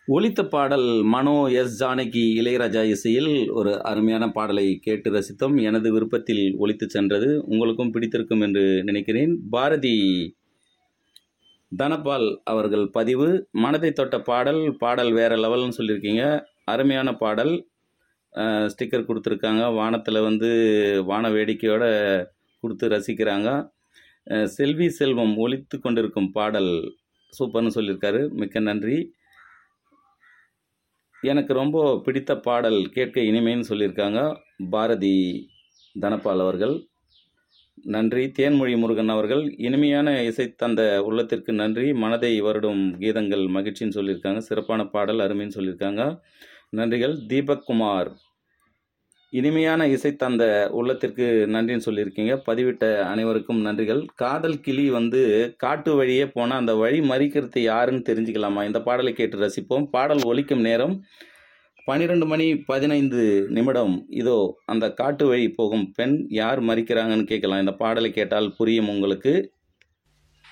ஒலித்த பாடல் மனோ எஸ் ஜானகி இளையராஜா இசையில் ஒரு அருமையான பாடலை கேட்டு ரசித்தோம் எனது விருப்பத்தில் ஒலித்து சென்றது உங்களுக்கும் பிடித்திருக்கும் என்று நினைக்கிறேன் பாரதி தனபால் அவர்கள் பதிவு மனதை தொட்ட பாடல் பாடல் வேற லெவல்னு சொல்லியிருக்கீங்க அருமையான பாடல் ஸ்டிக்கர் கொடுத்துருக்காங்க வானத்தில் வந்து வான வேடிக்கையோட கொடுத்து ரசிக்கிறாங்க அஹ் செல்வி செல்வம் ஒலித்து கொண்டிருக்கும் பாடல் சூப்பர்னு சொல்லியிருக்காரு மிக்க நன்றி எனக்கு ரொம்ப பிடித்த பாடல் கேட்க இனிமைன்னு சொல்லியிருக்காங்க பாரதி தனபால் அவர்கள் நன்றி தேன்மொழி முருகன் அவர்கள் இனிமையான இசை தந்த உள்ளத்திற்கு நன்றி மனதை வருடும் கீதங்கள் மகிழ்ச்சின்னு சொல்லியிருக்காங்க சிறப்பான பாடல் அருமைன்னு சொல்லியிருக்காங்க நன்றிகள் தீபக் குமார் இனிமையான இசை தந்த உள்ளத்திற்கு நன்றின்னு சொல்லியிருக்கீங்க பதிவிட்ட அனைவருக்கும் நன்றிகள் காதல் கிளி வந்து காட்டு வழியே போனால் அந்த வழி மறிக்கிறது யாருன்னு தெரிஞ்சுக்கலாமா இந்த பாடலை கேட்டு ரசிப்போம் பாடல் ஒலிக்கும் நேரம் பன்னிரெண்டு மணி பதினைந்து நிமிடம் இதோ அந்த காட்டு வழி போகும் பெண் யார் மறிக்கிறாங்கன்னு கேட்கலாம் இந்த பாடலை கேட்டால் புரியும் உங்களுக்கு